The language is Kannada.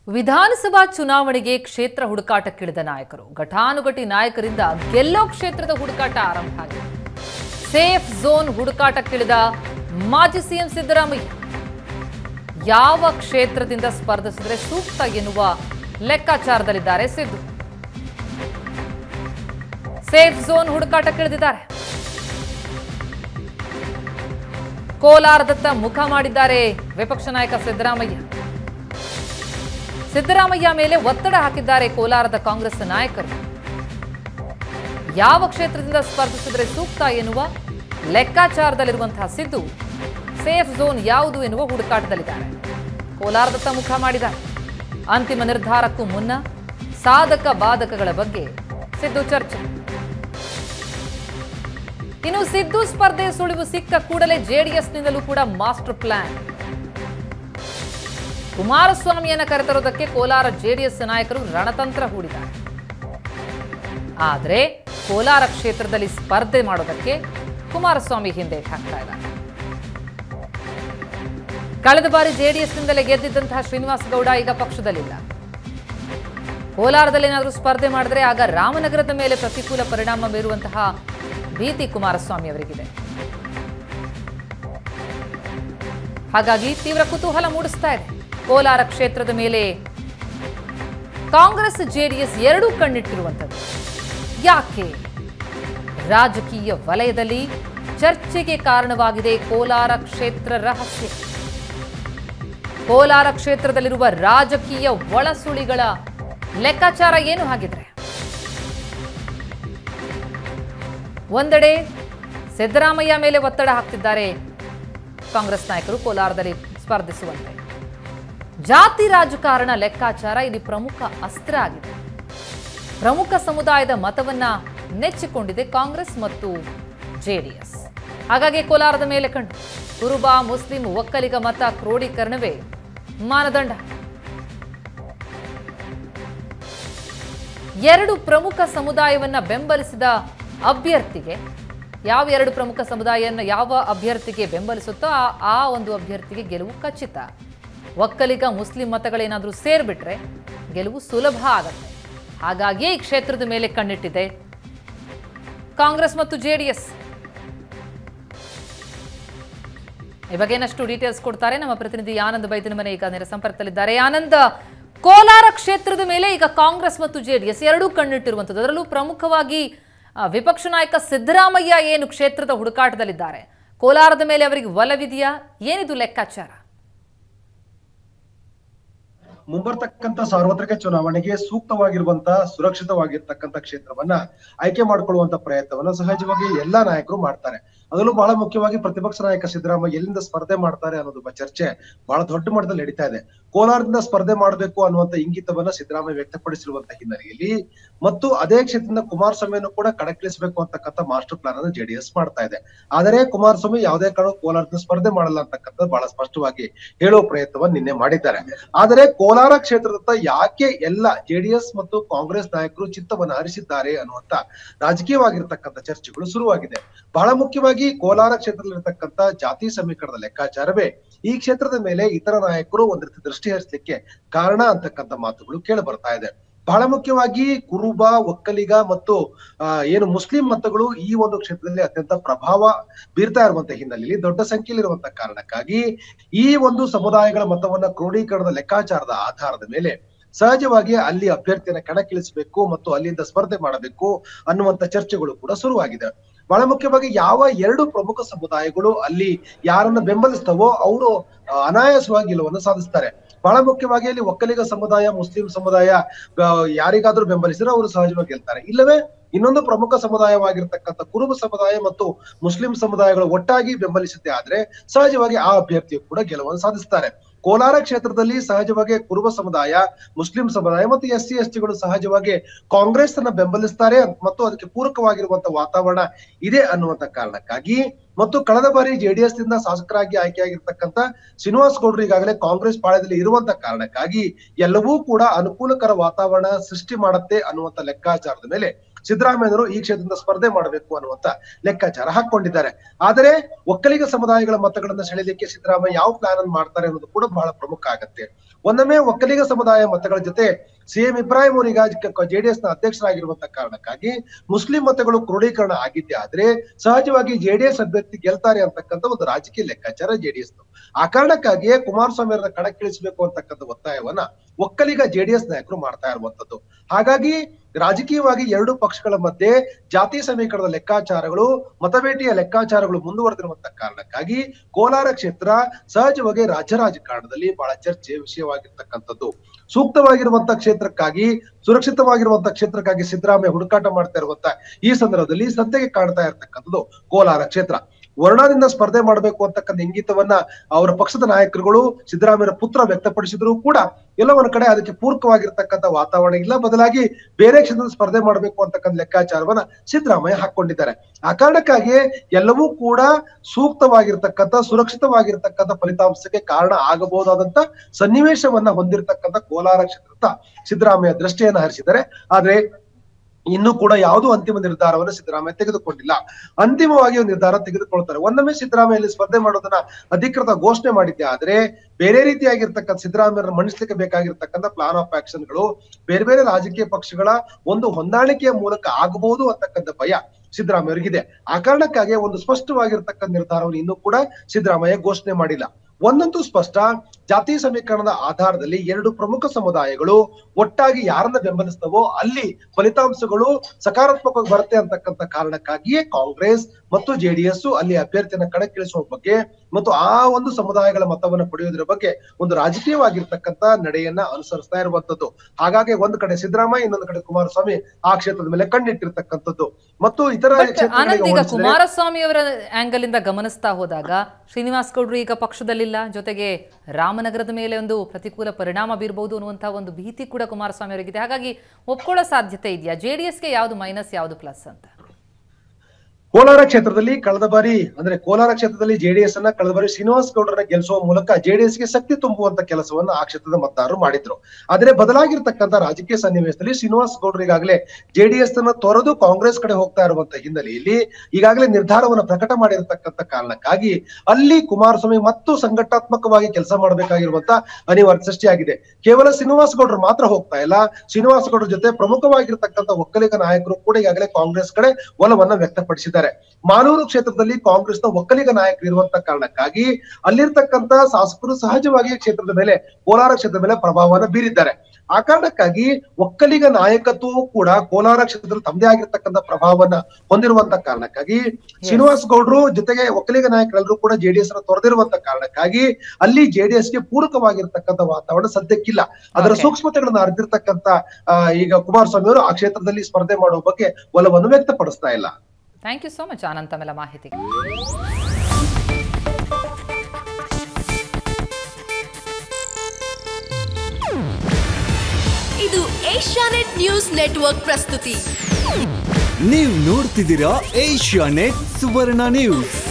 ವಿಧಾನಸಭಾ ಚುನಾವಣೆಗೆ ಕ್ಷೇತ್ರ ಹುಡುಕಾಟಕ್ಕಿಳಿದ ನಾಯಕರು ಘಟಾನುಘಟಿ ನಾಯಕರಿಂದ ಗೆಲ್ಲೋ ಕ್ಷೇತ್ರದ ಹುಡುಕಾಟ ಆರಂಭ ಆಗಿದೆ ಸೇಫ್ ಝೋನ್ ಹುಡುಕಾಟಕ್ಕಿಳಿದ ಮಾಜಿ ಸಿಎಂ ಸಿದ್ದರಾಮಯ್ಯ ಯಾವ ಕ್ಷೇತ್ರದಿಂದ ಸ್ಪರ್ಧಿಸಿದ್ರೆ ಸೂಕ್ತ ಎನ್ನುವ ಲೆಕ್ಕಾಚಾರದಲ್ಲಿದ್ದಾರೆ ಸಿದ್ದು ಸೇಫ್ ಝೋನ್ ಹುಡುಕಾಟಕ್ಕಿಳಿದಿದ್ದಾರೆ ಕೋಲಾರದತ್ತ ಮುಖ ಮಾಡಿದ್ದಾರೆ ವಿಪಕ್ಷ ನಾಯಕ ಸಿದ್ದರಾಮಯ್ಯ ಸಿದ್ದರಾಮಯ್ಯ ಮೇಲೆ ಒತ್ತಡ ಹಾಕಿದ್ದಾರೆ ಕೋಲಾರದ ಕಾಂಗ್ರೆಸ್ ನಾಯಕರು ಯಾವ ಕ್ಷೇತ್ರದಿಂದ ಸ್ಪರ್ಧಿಸಿದ್ರೆ ಸೂಕ್ತ ಎನ್ನುವ ಲೆಕ್ಕಾಚಾರದಲ್ಲಿರುವಂತಹ ಸಿದ್ದು ಸೇಫ್ ಝೋನ್ ಯಾವುದು ಎನ್ನುವ ಹುಡುಕಾಟದಲ್ಲಿದ್ದಾರೆ ಕೋಲಾರದತ್ತ ಮುಖ ಮಾಡಿದ್ದಾರೆ ಅಂತಿಮ ನಿರ್ಧಾರಕ್ಕೂ ಮುನ್ನ ಸಾಧಕ ಬಾಧಕಗಳ ಬಗ್ಗೆ ಸಿದ್ದು ಚರ್ಚೆ ಇನ್ನು ಸಿದ್ದು ಸ್ಪರ್ಧೆ ಸುಳಿವು ಸಿಕ್ಕ ಕೂಡಲೇ ಜೆಡಿಎಸ್ನಿಂದಲೂ ಕೂಡ ಮಾಸ್ಟರ್ ಪ್ಲಾನ್ ಕುಮಾರಸ್ವಾಮಿಯನ್ನ ಕರೆತರೋದಕ್ಕೆ ಕೋಲಾರ ಜೆಡಿಎಸ್ ನಾಯಕರು ರಣತಂತ್ರ ಹೂಡಿದ್ದಾರೆ ಆದರೆ ಕೋಲಾರ ಕ್ಷೇತ್ರದಲ್ಲಿ ಸ್ಪರ್ಧೆ ಮಾಡೋದಕ್ಕೆ ಕುಮಾರಸ್ವಾಮಿ ಹಿಂದೆ ಹಾಕ್ತಾ ಇದ್ದಾರೆ ಕಳೆದ ಬಾರಿ ಜೆಡಿಎಸ್ನಿಂದಲೇ ಗೆದ್ದಿದ್ದಂತಹ ಶ್ರೀನಿವಾಸ ಗೌಡ ಈಗ ಪಕ್ಷದಲ್ಲಿಲ್ಲ ಕೋಲಾರದಲ್ಲಿ ಏನಾದರೂ ಸ್ಪರ್ಧೆ ಮಾಡಿದ್ರೆ ಆಗ ರಾಮನಗರದ ಮೇಲೆ ಪ್ರತಿಕೂಲ ಪರಿಣಾಮ ಬೀರುವಂತಹ ಭೀತಿ ಕುಮಾರಸ್ವಾಮಿ ಅವರಿಗಿದೆ ಹಾಗಾಗಿ ತೀವ್ರ ಕುತೂಹಲ ಮೂಡಿಸ್ತಾ ಇದೆ ಕೋಲಾರ ಕ್ಷೇತ್ರದ ಮೇಲೆ ಕಾಂಗ್ರೆಸ್ ಜೆಡಿಎಸ್ ಎರಡೂ ಕಣ್ಣಿಟ್ಟಿರುವಂಥದ್ದು ಯಾಕೆ ರಾಜಕೀಯ ವಲಯದಲ್ಲಿ ಚರ್ಚೆಗೆ ಕಾರಣವಾಗಿದೆ ಕೋಲಾರ ಕ್ಷೇತ್ರ ರಹಸ್ಯ ಕೋಲಾರ ಕ್ಷೇತ್ರದಲ್ಲಿರುವ ರಾಜಕೀಯ ಒಳಸುಳಿಗಳ ಲೆಕ್ಕಾಚಾರ ಏನು ಹಾಗಿದ್ರೆ ಒಂದೆಡೆ ಸಿದ್ದರಾಮಯ್ಯ ಮೇಲೆ ಒತ್ತಡ ಹಾಕ್ತಿದ್ದಾರೆ ಕಾಂಗ್ರೆಸ್ ನಾಯಕರು ಕೋಲಾರದಲ್ಲಿ ಸ್ಪರ್ಧಿಸುವಂತೆ ಜಾತಿ ರಾಜಕಾರಣ ಲೆಕ್ಕಾಚಾರ ಇಲ್ಲಿ ಪ್ರಮುಖ ಅಸ್ತ್ರ ಆಗಿದೆ ಪ್ರಮುಖ ಸಮುದಾಯದ ಮತವನ್ನ ನೆಚ್ಚಿಕೊಂಡಿದೆ ಕಾಂಗ್ರೆಸ್ ಮತ್ತು ಜೆಡಿಎಸ್ ಹಾಗಾಗಿ ಕೋಲಾರದ ಮೇಲೆ ಕಂಡು ಕುರುಬ ಮುಸ್ಲಿಂ ಒಕ್ಕಲಿಗ ಮತ ಕ್ರೋಢೀಕರಣವೇ ಮಾನದಂಡ ಎರಡು ಪ್ರಮುಖ ಸಮುದಾಯವನ್ನ ಬೆಂಬಲಿಸಿದ ಅಭ್ಯರ್ಥಿಗೆ ಯಾವ ಎರಡು ಪ್ರಮುಖ ಸಮುದಾಯವನ್ನು ಯಾವ ಅಭ್ಯರ್ಥಿಗೆ ಬೆಂಬಲಿಸುತ್ತೋ ಆ ಆ ಒಂದು ಅಭ್ಯರ್ಥಿಗೆ ಗೆಲುವು ಖಚಿತ ಒಕ್ಕಲಿಗ ಮುಸ್ಲಿಂ ಮತಗಳೇನಾದರೂ ಸೇರ್ಬಿಟ್ರೆ ಗೆಲುವು ಸುಲಭ ಆಗತ್ತೆ ಹಾಗಾಗಿ ಈ ಕ್ಷೇತ್ರದ ಮೇಲೆ ಕಣ್ಣಿಟ್ಟಿದೆ ಕಾಂಗ್ರೆಸ್ ಮತ್ತು ಜೆಡಿಎಸ್ ಈ ಬಗ್ಗೆ ಏನಷ್ಟು ಡೀಟೇಲ್ಸ್ ಕೊಡ್ತಾರೆ ನಮ್ಮ ಪ್ರತಿನಿಧಿ ಆನಂದ್ ಬೈದಿನ ಮನೆ ಈಗ ನೇರ ಸಂಪರ್ಕದಲ್ಲಿದ್ದಾರೆ ಆನಂದ್ ಕೋಲಾರ ಕ್ಷೇತ್ರದ ಮೇಲೆ ಈಗ ಕಾಂಗ್ರೆಸ್ ಮತ್ತು ಜೆಡಿಎಸ್ ಎರಡೂ ಕಣ್ಣಿಟ್ಟಿರುವಂಥದ್ದು ಅದರಲ್ಲೂ ಪ್ರಮುಖವಾಗಿ ಆ, ವಿಪಕ್ಷ ನಾಯಕ ಸಿದ್ದರಾಮಯ್ಯ ಏನು ಕ್ಷೇತ್ರದ ಹುಡುಕಾಟದಲ್ಲಿದ್ದಾರೆ ಕೋಲಾರದ ಮೇಲೆ ಅವರಿಗೆ ಒಲವಿದೆಯಾ ಏನಿದು ಲೆಕ್ಕಾಚಾರ ಮುಂಬರ್ತಕ್ಕಂತ ಸಾರ್ವತ್ರಿಕ ಚುನಾವಣೆಗೆ ಸೂಕ್ತವಾಗಿರುವಂತಹ ಸುರಕ್ಷಿತವಾಗಿರ್ತಕ್ಕಂಥ ಕ್ಷೇತ್ರವನ್ನ ಆಯ್ಕೆ ಮಾಡಿಕೊಳ್ಳುವಂತ ಪ್ರಯತ್ನವನ್ನ ಸಹಜವಾಗಿ ಎಲ್ಲಾ ನಾಯಕರು ಮಾಡ್ತಾರೆ ಅದರಲ್ಲೂ ಬಹಳ ಮುಖ್ಯವಾಗಿ ಪ್ರತಿಪಕ್ಷ ನಾಯಕ ಸಿದ್ದರಾಮಯ್ಯ ಎಲ್ಲಿಂದ ಸ್ಪರ್ಧೆ ಮಾಡ್ತಾರೆ ಅನ್ನೋದು ಚರ್ಚೆ ಬಹಳ ದೊಡ್ಡ ಮಟ್ಟದಲ್ಲಿ ನಡೀತಾ ಇದೆ ಕೋಲಾರದಿಂದ ಸ್ಪರ್ಧೆ ಮಾಡಬೇಕು ಅನ್ನುವಂತ ಇಂಗಿತವನ್ನ ಸಿದ್ದರಾಮಯ್ಯ ವ್ಯಕ್ತಪಡಿಸಿರುವಂತ ಹಿನ್ನೆಲೆಯಲ್ಲಿ ಮತ್ತು ಅದೇ ಕ್ಷೇತ್ರದಿಂದ ಕುಮಾರಸ್ವಾಮಿಯನ್ನು ಕೂಡ ಕಣಕ್ಕಿಳಿಸಬೇಕು ಅಂತಕ್ಕಂಥ ಮಾಸ್ಟರ್ ಪ್ಲಾನ್ ಅನ್ನು ಜೆಡಿಎಸ್ ಮಾಡ್ತಾ ಇದೆ ಆದರೆ ಕುಮಾರಸ್ವಾಮಿ ಯಾವುದೇ ಕಾರಣ ಕೋಲಾರದಿಂದ ಸ್ಪರ್ಧೆ ಮಾಡಲ್ಲ ಅಂತಕ್ಕಂಥದ್ದು ಬಹಳ ಸ್ಪಷ್ಟವಾಗಿ ಹೇಳುವ ಪ್ರಯತ್ನವನ್ನು ನಿನ್ನೆ ಮಾಡಿದ್ದಾರೆ ಆದರೆ ಕೋಲಾರ ಕ್ಷೇತ್ರದತ್ತ ಯಾಕೆ ಎಲ್ಲ ಜೆಡಿಎಸ್ ಮತ್ತು ಕಾಂಗ್ರೆಸ್ ನಾಯಕರು ಚಿತ್ತವನ್ನು ಹರಿಸಿದ್ದಾರೆ ಅನ್ನುವಂತ ರಾಜಕೀಯವಾಗಿರ್ತಕ್ಕಂಥ ಚರ್ಚೆಗಳು ಶುರುವಾಗಿದೆ ಬಹಳ ಮುಖ್ಯವಾಗಿ ಕೋಲಾರ ಕ್ಷೇತ್ರದಲ್ಲಿರ್ತಕ್ಕಂಥ ಜಾತಿ ಸಮೀಕರಣದ ಲೆಕ್ಕಾಚಾರವೇ ಈ ಕ್ಷೇತ್ರದ ಮೇಲೆ ಇತರ ನಾಯಕರು ಒಂದ್ ರೀತಿ ದೃಷ್ಟಿ ಹರಿಸಲಿಕ್ಕೆ ಕಾರಣ ಅಂತಕ್ಕಂಥ ಮಾತುಗಳು ಕೇಳಿ ಬರ್ತಾ ಇದೆ ಬಹಳ ಮುಖ್ಯವಾಗಿ ಕುರುಬ ಒಕ್ಕಲಿಗ ಮತ್ತು ಆ, ಏನು ಮುಸ್ಲಿಂ ಮತಗಳು ಈ ಒಂದು ಕ್ಷೇತ್ರದಲ್ಲಿ ಅತ್ಯಂತ ಪ್ರಭಾವ ಬೀರ್ತಾ ಇರುವಂತ ಹಿನ್ನೆಲೆಯಲ್ಲಿ ದೊಡ್ಡ ಸಂಖ್ಯೆಯಲ್ಲಿ ಇರುವಂತ ಕಾರಣಕ್ಕಾಗಿ ಈ ಒಂದು ಸಮುದಾಯಗಳ ಮತವನ್ನ ಕ್ರೋಢೀಕರಣದ ಲೆಕ್ಕಾಚಾರದ ಆಧಾರದ ಮೇಲೆ ಸಹಜವಾಗಿ ಅಲ್ಲಿ ಅಭ್ಯರ್ಥಿಯನ್ನ ಕಣಕ್ಕಿಳಿಸಬೇಕು ಮತ್ತು ಅಲ್ಲಿಂದ ಸ್ಪರ್ಧೆ ಮಾಡಬೇಕು ಅನ್ನುವಂತ ಚರ್ಚೆಗಳು ಕೂಡ ಶುರುವಾಗಿದೆ ಬಹಳ ಮುಖ್ಯವಾಗಿ ಯಾವ ಎರಡು ಪ್ರಮುಖ ಸಮುದಾಯಗಳು ಅಲ್ಲಿ ಯಾರನ್ನ ಬೆಂಬಲಿಸ್ತವೋ ಅವರು ಅನಾಯಾಸವಾಗಿ ಗೆಲುವನ್ನು ಸಾಧಿಸ್ತಾರೆ ಬಹಳ ಮುಖ್ಯವಾಗಿ ಅಲ್ಲಿ ಒಕ್ಕಲಿಗ ಸಮುದಾಯ ಮುಸ್ಲಿಂ ಸಮುದಾಯ ಆ, ಯಾರಿಗಾದ್ರೂ ಬೆಂಬಲಿಸಿದ್ರೆ ಅವರು ಸಹಜವಾಗಿ ಗೆಲ್ತಾರೆ ಇಲ್ಲವೇ ಇನ್ನೊಂದು ಪ್ರಮುಖ ಸಮುದಾಯವಾಗಿರ್ತಕ್ಕಂಥ ಕುರುಬ ಸಮುದಾಯ ಮತ್ತು ಮುಸ್ಲಿಂ ಸಮುದಾಯಗಳು ಒಟ್ಟಾಗಿ ಬೆಂಬಲಿಸುತ್ತೆ ಆದ್ರೆ ಸಹಜವಾಗಿ ಆ ಅಭ್ಯರ್ಥಿಯು ಕೂಡ ಗೆಲುವನ್ನು ಸಾಧಿಸ್ತಾರೆ ಕೋಲಾರ ಕ್ಷೇತ್ರದಲ್ಲಿ ಸಹಜವಾಗಿ ಕುರುಬ ಸಮುದಾಯ ಮುಸ್ಲಿಂ ಸಮುದಾಯ ಮತ್ತು ಎಸ್ ಸಿ ಎಸ್ ಟಿಗಳು ಸಹಜವಾಗಿ ಕಾಂಗ್ರೆಸ್ ಅನ್ನ ಬೆಂಬಲಿಸ್ತಾರೆ ಮತ್ತು ಅದಕ್ಕೆ ಪೂರಕವಾಗಿರುವಂತ ವಾತಾವರಣ ಇದೆ ಅನ್ನುವಂತ ಕಾರಣಕ್ಕಾಗಿ ಮತ್ತು ಕಳೆದ ಬಾರಿ ಜೆಡಿಎಸ್ ನಿಂದ ಶಾಸಕರಾಗಿ ಆಯ್ಕೆಯಾಗಿರ್ತಕ್ಕಂಥ ಶ್ರೀನಿವಾಸ್ ಗೌಡ್ರು ಈಗಾಗಲೇ ಕಾಂಗ್ರೆಸ್ ಪಾಳ್ಯದಲ್ಲಿ ಇರುವಂತ ಕಾರಣಕ್ಕಾಗಿ ಎಲ್ಲವೂ ಕೂಡ ಅನುಕೂಲಕರ ವಾತಾವರಣ ಸೃಷ್ಟಿ ಮಾಡುತ್ತೆ ಅನ್ನುವಂತ ಲೆಕ್ಕಾಚಾರದ ಮೇಲೆ ಸಿದ್ದರಾಮಯ್ಯನವರು ಈ ಕ್ಷೇತ್ರದಿಂದ ಸ್ಪರ್ಧೆ ಮಾಡಬೇಕು ಅನ್ನುವಂತ ಲೆಕ್ಕಾಚಾರ ಹಾಕೊಂಡಿದ್ದಾರೆ ಆದರೆ ಒಕ್ಕಲಿಗ ಸಮುದಾಯಗಳ ಮತಗಳನ್ನ ಸೆಳೆಯಲಿಕ್ಕೆ ಸಿದ್ದರಾಮಯ್ಯ ಯಾವ ಪ್ಲಾನ್ ಅನ್ನು ಮಾಡ್ತಾರೆ ಅನ್ನೋದು ಕೂಡ ಬಹಳ ಪ್ರಮುಖ ಆಗತ್ತೆ ಒಂದೊಮ್ಮೆ ಒಕ್ಕಲಿಗ ಸಮುದಾಯ ಮತಗಳ ಜೊತೆ ಸಿಎಂ ಇಬ್ರಾಹಿಂ ಅವರೀಗ ಜೆಡಿಎಸ್ ನ ಅಧ್ಯಕ್ಷರಾಗಿರುವಂತ ಕಾರಣಕ್ಕಾಗಿ ಮುಸ್ಲಿಂ ಮತಗಳು ಕ್ರೋಢೀಕರಣ ಆಗಿದ್ದೆ ಆದ್ರೆ ಸಹಜವಾಗಿ ಜೆಡಿಎಸ್ ಅಭ್ಯರ್ಥಿ ಗೆಲ್ತಾರೆ ಅಂತಕ್ಕಂಥ ಒಂದು ರಾಜಕೀಯ ಲೆಕ್ಕಾಚಾರ ಜೆಡಿಎಸ್ ಆ ಕಾರಣಕ್ಕಾಗಿಯೇ ಕುಮಾರಸ್ವಾಮಿ ಅವರನ್ನ ಕಣಕ್ಕಿಳಿಸಬೇಕು ಅಂತಕ್ಕಂಥ ಒತ್ತಾಯವನ್ನ ಒಕ್ಕಲಿಗ ಜೆಡಿಎಸ್ ನಾಯಕರು ಮಾಡ್ತಾ ಇರುವಂತದ್ದು ಹಾಗಾಗಿ ರಾಜಕೀಯವಾಗಿ ಎರಡು ಪಕ್ಷಗಳ ಮಧ್ಯೆ ಜಾತಿ ಸಮೀಕರಣದ ಲೆಕ್ಕಾಚಾರಗಳು ಮತಬೇಟಿಯ ಲೆಕ್ಕಾಚಾರಗಳು ಮುಂದುವರೆದಿರುವಂತ ಕಾರಣಕ್ಕಾಗಿ ಕೋಲಾರ ಕ್ಷೇತ್ರ ಸಹಜವಾಗಿ ರಾಜ್ಯ ರಾಜಕಾರಣದಲ್ಲಿ ಬಹಳ ಚರ್ಚೆ ವಿಷಯವಾಗಿರ್ತಕ್ಕಂಥದ್ದು ಸೂಕ್ತವಾಗಿರುವಂತ ಕ್ಷೇತ್ರಕ್ಕಾಗಿ ಸುರಕ್ಷಿತವಾಗಿರುವಂತ ಕ್ಷೇತ್ರಕ್ಕಾಗಿ ಸಿದ್ದರಾಮಯ್ಯ ಹುಡುಕಾಟ ಮಾಡ್ತಾ ಇರುವಂತ ಈ ಸಂದರ್ಭದಲ್ಲಿ ಸದ್ಯಕ್ಕೆ ಕಾಣ್ತಾ ಇರ್ತಕ್ಕಂಥದ್ದು ಕೋಲಾರ ಕ್ಷೇತ್ರ ವರ್ಣದಿಂದ ಸ್ಪರ್ಧೆ ಮಾಡಬೇಕು ಅಂತಕ್ಕಂಥ ಇಂಗಿತವನ್ನ ಅವರ ಪಕ್ಷದ ನಾಯಕರುಗಳು ಸಿದ್ದರಾಮಯ್ಯರ ಪುತ್ರ ವ್ಯಕ್ತಪಡಿಸಿದ್ರು ಕೂಡ ಎಲ್ಲೋ ಒಂದ್ ಕಡೆ ಅದಕ್ಕೆ ಪೂರಕವಾಗಿರ್ತಕ್ಕಂಥ ವಾತಾವರಣ ಇಲ್ಲ ಬದಲಾಗಿ ಬೇರೆ ಕ್ಷೇತ್ರದ ಸ್ಪರ್ಧೆ ಮಾಡಬೇಕು ಅಂತಕ್ಕಂಥ ಲೆಕ್ಕಾಚಾರವನ್ನ ಸಿದ್ದರಾಮಯ್ಯ ಹಾಕೊಂಡಿದ್ದಾರೆ ಆ ಕಾರಣಕ್ಕಾಗಿ ಎಲ್ಲವೂ ಕೂಡ ಸೂಕ್ತವಾಗಿರ್ತಕ್ಕಂಥ ಸುರಕ್ಷಿತವಾಗಿರ್ತಕ್ಕಂಥ ಫಲಿತಾಂಶಕ್ಕೆ ಕಾರಣ ಆಗಬಹುದಾದಂತ ಸನ್ನಿವೇಶವನ್ನ ಹೊಂದಿರತಕ್ಕಂಥ ಕೋಲಾರ ಕ್ಷೇತ್ರದ ಸಿದ್ದರಾಮಯ್ಯ ದೃಷ್ಟಿಯನ್ನ ಹರಿಸಿದ್ದಾರೆ ಆದ್ರೆ ಇನ್ನೂ ಕೂಡ ಯಾವುದೂ ಅಂತಿಮ ನಿರ್ಧಾರವನ್ನು ಸಿದ್ದರಾಮಯ್ಯ ತೆಗೆದುಕೊಂಡಿಲ್ಲ ಅಂತಿಮವಾಗಿ ಒಂದು ನಿರ್ಧಾರ ತೆಗೆದುಕೊಳ್ತಾರೆ ಒಂದೊಮ್ಮೆ ಸಿದ್ದರಾಮಯ್ಯ ಇಲ್ಲಿ ಸ್ಪರ್ಧೆ ಮಾಡೋದನ್ನ ಅಧಿಕೃತ ಘೋಷಣೆ ಮಾಡಿದ್ದೆ ಆದ್ರೆ ಬೇರೆ ರೀತಿಯಾಗಿರ್ತಕ್ಕಂಥ ಸಿದ್ದರಾಮಯ್ಯರನ್ನ ಮಣಿಸ್ಲಿಕ್ಕೆ ಬೇಕಾಗಿರ್ತಕ್ಕಂಥ ಪ್ಲಾನ್ ಆಫ್ ಆಕ್ಷನ್ಗಳು ಬೇರೆ ಬೇರೆ ರಾಜಕೀಯ ಪಕ್ಷಗಳ ಒಂದು ಹೊಂದಾಣಿಕೆಯ ಮೂಲಕ ಆಗಬಹುದು ಅಂತಕ್ಕಂಥ ಭಯ ಸಿದ್ದರಾಮಯ್ಯ ಅವರಿಗಿದೆ ಆ ಕಾರಣಕ್ಕಾಗಿ ಒಂದು ಸ್ಪಷ್ಟವಾಗಿರ್ತಕ್ಕಂಥ ನಿರ್ಧಾರವನ್ನು ಇನ್ನೂ ಕೂಡ ಸಿದ್ದರಾಮಯ್ಯ ಘೋಷಣೆ ಮಾಡಿಲ್ಲ ಒಂದಂತೂ ಸ್ಪಷ್ಟ ಜಾತಿ ಸಮೀಕರಣದ ಆಧಾರದಲ್ಲಿ ಎರಡು ಪ್ರಮುಖ ಸಮುದಾಯಗಳು ಒಟ್ಟಾಗಿ ಯಾರನ್ನ ಬೆಂಬಲಿಸ್ತವೋ ಅಲ್ಲಿ ಫಲಿತಾಂಶಗಳು ಸಕಾರಾತ್ಮಕವಾಗಿ ಬರುತ್ತೆ ಅಂತಕ್ಕಂಥ ಕಾರಣಕ್ಕಾಗಿಯೇ ಕಾಂಗ್ರೆಸ್ ಮತ್ತು ಜೆಡಿಎಸ್ ಅಲ್ಲಿ ಅಭ್ಯರ್ಥಿಯನ್ನ ಕಣಕ್ಕಿಳಿಸುವ ಬಗ್ಗೆ ಮತ್ತು ಆ ಒಂದು ಸಮುದಾಯಗಳ ಮತವನ್ನು ಪಡೆಯುವುದರ ಬಗ್ಗೆ ಒಂದು ರಾಜಕೀಯವಾಗಿರ್ತಕ್ಕಂಥ ನಡೆಯನ್ನ ಅನುಸರಿಸ್ತಾ ಇರುವಂತದ್ದು ಹಾಗಾಗಿ ಒಂದ್ ಕಡೆ ಸಿದ್ದರಾಮಯ್ಯ ಇನ್ನೊಂದು ಕಡೆ ಕುಮಾರಸ್ವಾಮಿ ಆ ಕ್ಷೇತ್ರದ ಮೇಲೆ ಕಣ್ಣಿಟ್ಟಿರ್ತಕ್ಕಂಥದ್ದು ಮತ್ತು ಇತರ ಬಟ್ ಕ್ಷೇತ್ರಗಳಿಗೆ ಆನಂದ್ ಈಗ ಹೋಲಿಸಿದ್ರೆ ಕುಮಾರಸ್ವಾಮಿ ಅವರ ಆಂಗಲ್ ಇಂದ ಗಮನಿಸ್ತಾ ಹೋದಾಗ ಶ್ರೀನಿವಾಸ್ ಗೌಡ್ರು ಈಗ ಪಕ್ಷದಲ್ಲಿಲ್ಲ ಜೊತೆಗೆ ರಾಮನಗರದ ಮೇಲೆ ಒಂದು ಪ್ರತಿಕೂಲ ಪರಿಣಾಮ ಬೀರಬಹುದು ಅನ್ನುವಂತಹ ಒಂದು ಭೀತಿ ಕೂಡ ಕುಮಾರಸ್ವಾಮಿ ಅವರಿಗಿದೆ ಹಾಗಾಗಿ ಒಪ್ಕೊಳ್ಳೋ ಸಾಧ್ಯತೆ ಇದೆಯಾ ಜೆಡಿಎಸ್ಗೆ ಯಾವುದು ಮೈನಸ್ ಯಾವುದು ಪ್ಲಸ್ ಅಂತ ಕೋಲಾರ ಕ್ಷೇತ್ರದಲ್ಲಿ ಕಳೆದ ಬಾರಿ ಅಂದ್ರೆ ಕೋಲಾರ ಕ್ಷೇತ್ರದಲ್ಲಿ ಜೆಡಿಎಸ್ ಅನ್ನ ಕಳೆದ ಬಾರಿ ಶ್ರೀನಿವಾಸ್ ಗೌಡರನ್ನ ಗೆಲ್ಲಿಸುವ ಮೂಲಕ ಜೆಡಿಎಸ್ ಗೆ ಶಕ್ತಿ ತುಂಬುವಂತ ಕೆಲಸವನ್ನ ಆ ಕ್ಷೇತ್ರದ ಮತದಾರರು ಮಾಡಿದ್ರು ಆದ್ರೆ ಬದಲಾಗಿರ್ತಕ್ಕಂಥ ರಾಜಕೀಯ ಸನ್ನಿವೇಶದಲ್ಲಿ ಶ್ರೀನಿವಾಸ್ ಗೌಡರು ಈಗಾಗಲೇ ಜೆಡಿಎಸ್ ಅನ್ನ ತೊರೆದು ಕಾಂಗ್ರೆಸ್ ಕಡೆ ಹೋಗ್ತಾ ಇರುವಂತ ಹಿನ್ನೆಲೆಯಲ್ಲಿ ಈಗಾಗಲೇ ನಿರ್ಧಾರವನ್ನು ಪ್ರಕಟ ಮಾಡಿರತಕ್ಕಂತ ಕಾರಣಕ್ಕಾಗಿ ಅಲ್ಲಿ ಕುಮಾರಸ್ವಾಮಿ ಮತ್ತು ಸಂಘಟನಾತ್ಮಕವಾಗಿ ಕೆಲಸ ಮಾಡಬೇಕಾಗಿರುವಂತ ಅನಿವಾರ್ಯ ಸೃಷ್ಟಿಯಾಗಿದೆ ಕೇವಲ ಶ್ರೀನಿವಾಸ್ ಗೌಡರು ಮಾತ್ರ ಹೋಗ್ತಾ ಇಲ್ಲ ಶ್ರೀನಿವಾಸ್ ಗೌಡರ ಜೊತೆ ಪ್ರಮುಖವಾಗಿರ್ತಕ್ಕಂಥ ಒಕ್ಕಲಿಗ ನಾಯಕರು ಕೂಡ ಈಗಾಗಲೇ ಕಾಂಗ್ರೆಸ್ ಕಡೆ ಒಲವನ್ನ ವ್ಯಕ್ತಪಡಿಸಿದ್ದಾರೆ ಮಾಲೂರು ಕ್ಷೇತ್ರದಲ್ಲಿ ಕಾಂಗ್ರೆಸ್ನ ಒಕ್ಕಲಿಗ ನಾಯಕರು ಇರುವಂತ ಕಾರಣಕ್ಕಾಗಿ ಅಲ್ಲಿರ್ತಕ್ಕಂಥ ಶಾಸಕರು ಸಹಜವಾಗಿ ಕ್ಷೇತ್ರದ ಮೇಲೆ ಕೋಲಾರ ಕ್ಷೇತ್ರದ ಮೇಲೆ ಪ್ರಭಾವವನ್ನು ಬೀರಿದ್ದಾರೆ ಆ ಕಾರಣಕ್ಕಾಗಿ ಒಕ್ಕಲಿಗ ನಾಯಕತ್ವವು ಕೂಡ ಕೋಲಾರ ಕ್ಷೇತ್ರದಲ್ಲಿ ತಮ್ಮದೇ ಆಗಿರ್ತಕ್ಕಂಥ ಪ್ರಭಾವವನ್ನ ಹೊಂದಿರುವಂತ ಕಾರಣಕ್ಕಾಗಿ ಶ್ರೀನಿವಾಸ್ ಗೌಡ್ರು ಜೊತೆಗೆ ಒಕ್ಕಲಿಗ ನಾಯಕರೆಲ್ಲರೂ ಕೂಡ ಜೆಡಿಎಸ್ ನ ತೊರೆದಿರುವಂತ ಕಾರಣಕ್ಕಾಗಿ ಅಲ್ಲಿ ಜೆಡಿಎಸ್ ಗೆ ಪೂರಕವಾಗಿರ್ತಕ್ಕಂಥ ವಾತಾವರಣ ಸದ್ಯಕ್ಕಿಲ್ಲ ಅದರ Okay. ಸೂಕ್ಷ್ಮತೆಗಳನ್ನು ಅರಿತಿರ್ತಕ್ಕಂಥ ಆ, ಈಗ ಕುಮಾರಸ್ವಾಮಿ ಅವರು ಆ ಕ್ಷೇತ್ರದಲ್ಲಿ ಸ್ಪರ್ಧೆ ಮಾಡುವ ಬಗ್ಗೆ ಒಲವನ್ನು ವ್ಯಕ್ತಪಡಿಸ್ತಾ ಇಲ್ಲ thank you so much Anand ತಮ್ಮೆಲ್ಲ ಮಾಹಿತಿಗೆ ಇದು ಏಷ್ಯಾನೆಟ್ ನ್ಯೂಸ್ ನೆಟ್ವರ್ಕ್ ಪ್ರಸ್ತುತಿ ನೀವು ನೋಡ್ತಿದ್ದೀರಾ ಏಷ್ಯಾ ನೆಟ್ ಸುವರ್ಣ ನ್ಯೂಸ್